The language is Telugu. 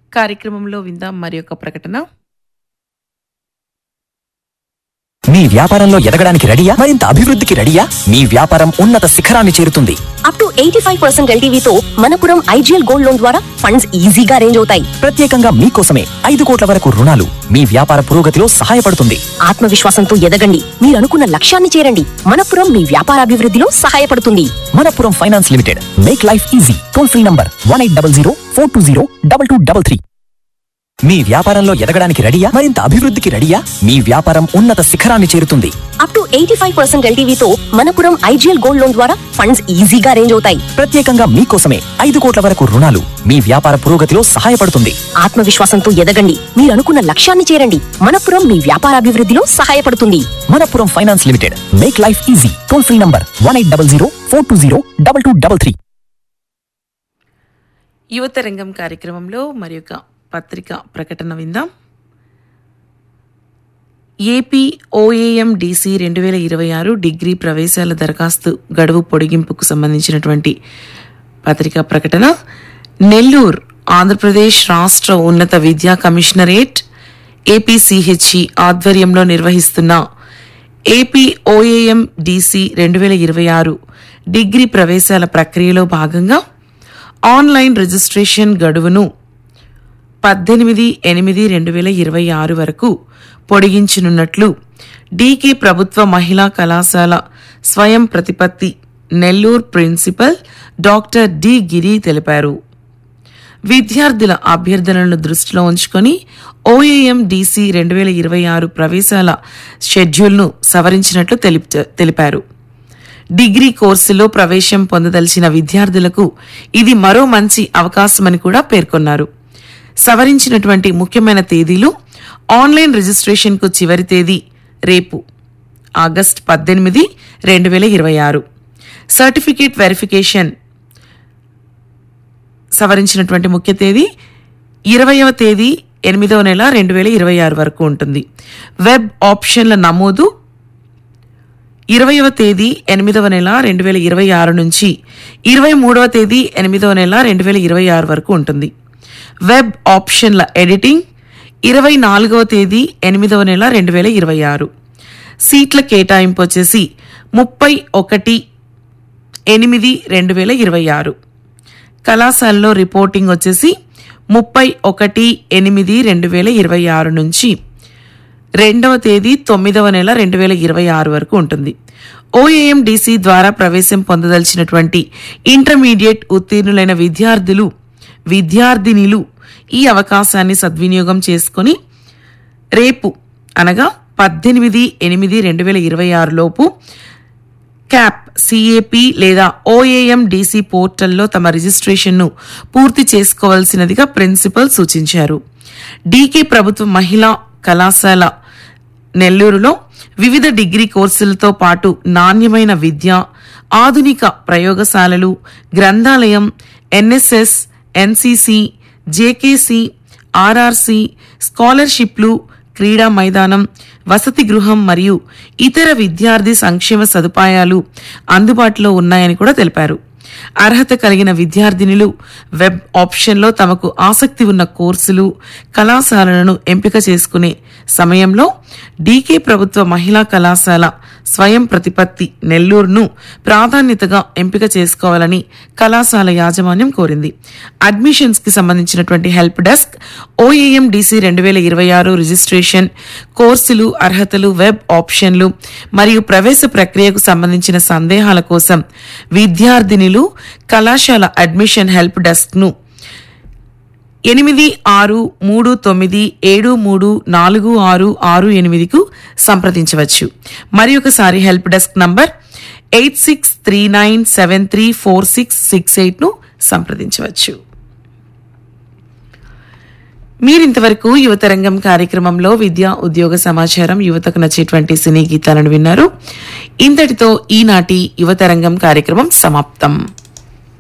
కార్యక్రమంలో విందాం మరి ఒక ప్రకటన మీ వ్యాపారంలో ఎదగడానికి రెడీయా మరింత అభివృద్ధికి రెడీయా మీ వ్యాపారం ఉన్నత శిఖరాన్ని చేరుతుంది up to eighty five percent ఎల్టీవీతో మనపురం ఐజీఎల్ గోల్డ్ లోన్ ద్వారా ఫండ్స్ ఈజీగా అరేంజ్ అవుతాయి ప్రత్యేకంగా మీకోసమే ఐదు కోట్ల వరకు రుణాలు మీ వ్యాపార పురోగతిలో సహాయపడుతుంది ఆత్మవిశ్వాసంతో ఎదగండి మీరు అనుకున్న లక్ష్యాన్ని చేరండి మనపురం మీ వ్యాపారాభివృద్ధిలో సహాయపడుతుంది Manappuram finance limited make life easy toll free number one eight double zero four two zero double two double three మీ వ్యాపారంలో ఎదగడానికి రెడీయా మరింత అభివృద్ధికి రెడీయా మీ వ్యాపారం ఉన్నత శిఖరాన్ని చేరుతుంది up to eighty five percent ఎల్టీవీతో మనపురం ఐజీఎల్ గోల్డ్ లోన్ ద్వారా ఫండ్స్ ఈజీగా అరేంజ్ అవుతాయి ప్రత్యేకంగా మీకోసమే ఐదు కోట్ల వరకు రుణాలు మీ వ్యాపార పురోగతిలో సహాయపడుతుంది ఆత్మవిశ్వాసంతో ఎదగండి మీరు అనుకున్న లక్ష్యాన్ని చేరండి మనపురం మీ వ్యాపారాభివృద్ధిలో సహాయపడుతుంది Manappuram finance limited make life easy toll free number one eight double zero four two zero double two double three యువత రంగం కార్యక్రమంలో మరి ఒక పత్రిక ప్రకటన విందాం ఏపీ ఓఏఎం డీసీ రెండు వేల ఇరవై ఆరు డిగ్రీ ప్రవేశాల దరఖాస్తు గడువు పొడిగింపుకు సంబంధించినటువంటి పత్రికా ప్రకటన నెల్లూరు ఆంధ్రప్రదేశ్ రాష్ట్ర ఉన్నత విద్యా కమిషనరేట్ ఏపీసీహెచ్ఈ ఆధ్వర్యంలో నిర్వహిస్తున్న ఏపీ ఓఏఎం డీసీ రెండు వేల ఇరవై ఆరు డిగ్రీ ప్రవేశాల ప్రక్రియలో భాగంగా ఆన్లైన్ రిజిస్ట్రేషన్ గడువును పద్దెనిమిది ఎనిమిది రెండు వేల ఇరవై ఆరు వరకు పొడిగించనున్నట్లు డీకే ప్రభుత్వ మహిళా కళాశాల స్వయం ప్రతిపత్తి Nellore principal doctor D Giri తెలిపారు విద్యార్థుల అభ్యర్థనలను దృష్టిలో ఉంచుకొని ఓఏఎం డీసీ రెండు వేల ఇరవై ఆరు ప్రవేశాల షెడ్యూల్ను సవరించినట్లు తెలిప తెలిపారు డిగ్రీ కోర్సులో ప్రవేశం పొందదలిచిన విద్యార్థులకు ఇది మరో మంచి అవకాశమని కూడా పేర్కొన్నారు సవరించినటువంటి ముఖ్యమైన తేదీలు ఆన్లైన్ రిజిస్ట్రేషన్కు చివరి తేదీ రేపు ఆగస్ట్ పద్దెనిమిది రెండు వేల ఇరవై ఆరు సర్టిఫికేట్ వెరిఫికేషన్ సవరించినటువంటి ముఖ్య తేదీ ఇరవయవ తేదీ ఎనిమిదవ నెల రెండు వేల ఇరవై ఆరు వరకు ఉంటుంది వెబ్ ఆప్షన్ల నమోదు ఇరవయవ తేదీ ఎనిమిదవ నెల రెండు వేల ఇరవై ఆరు నుంచి ఇరవై మూడవ తేదీ ఎనిమిదవ నెల రెండు వేల ఇరవై ఆరు వరకు ఉంటుంది వెబ్ ఆప్షన్ల ఎడిటింగ్ ఇరవై నాలుగవ తేదీ ఎనిమిదవ నెల రెండు వేల ఇరవై ఆరు సీట్ల కేటాయింపు వచ్చేసి ముప్పై ఒకటి ఎనిమిది రెండు వేల ఇరవై ఆరు కళాశాలలో రిపోర్టింగ్ వచ్చేసి ముప్పై ఒకటి ఎనిమిది రెండు వేల ఇరవై ఆరు నుంచి రెండవ తేదీ తొమ్మిదవ నెల రెండు వేల ఇరవై ఆరు వరకు ఉంటుంది ఓఏఎండిసి ద్వారా ప్రవేశం పొందదలిచినటువంటి ఇంటర్మీడియట్ ఉత్తీర్ణులైన విద్యార్థులు విద్యార్థినిలు ఈ అవకాశాన్ని సద్వినియోగం చేసుకొని రేపు అనగా పద్దెనిమిది ఎనిమిది రెండు వేల ఇరవై ఆరు లోపు క్యాప్ సిఏపి లేదా ఓఏఎం డీసీ పోర్టల్లో తమ రిజిస్ట్రేషన్ను పూర్తి చేసుకోవాల్సినదిగా ప్రిన్సిపల్ సూచించారు డీకే ప్రభుత్వ మహిళా కళాశాల నెల్లూరులో వివిధ డిగ్రీ కోర్సులతో పాటు నాణ్యమైన విద్య ఆధునిక ప్రయోగశాలలు గ్రంథాలయం ఎన్ఎస్ఎస్ ఎన్సిసి జేకేసి ఆర్ఆర్సి స్కాలర్షిప్లు క్రీడా మైదానం వసతి గృహం మరియు ఇతర విద్యార్థి సంక్షేమ సదుపాయాలు అందుబాటులో ఉన్నాయని కూడా తెలిపారు అర్హత కలిగిన విద్యార్థినులు వెబ్ ఆప్షన్లో తమకు ఆసక్తి ఉన్న కోర్సులు కళాశాలలను ఎంపిక చేసుకునే సమయంలో డీకే ప్రభుత్వ మహిళా కళాశాల స్వయం ప్రతిపత్తి నెల్లూరును ప్రాధాన్యతగా ఎంపిక చేసుకోవాలని కళాశాల యాజమాన్యం కోరింది అడ్మిషన్స్ కి సంబంధించినటువంటి హెల్ప్ డెస్క్ ఓఏఎం డీసీ రెండు వేల ఇరవై ఆరు రిజిస్ట్రేషన్ కోర్సులు అర్హతలు వెబ్ ఆప్షన్లు మరియు ప్రవేశ ప్రక్రియకు సంబంధించిన సందేహాల కోసం విద్యార్థినులు కళాశాల అడ్మిషన్ హెల్ప్ డెస్క్ను ఎనిమిది ఆరు మూడు తొమ్మిది ఏడు మూడు నాలుగు ఆరు ఆరు ఎనిమిదికు సంప్రదించవచ్చు మరి ఒకసారి help desk number eight six three nine seven three four six six ఎయిట్ను సంప్రదించవచ్చు మీరింతవరకు యువతరంగం కార్యక్రమంలో విద్యా ఉద్యోగ సమాచారం యువతకు నచ్చేటువంటి సినీ గీతాలను విన్నారు ఇంతటితో ఈనాటి యువతరంగం కార్యక్రమం సమాప్తం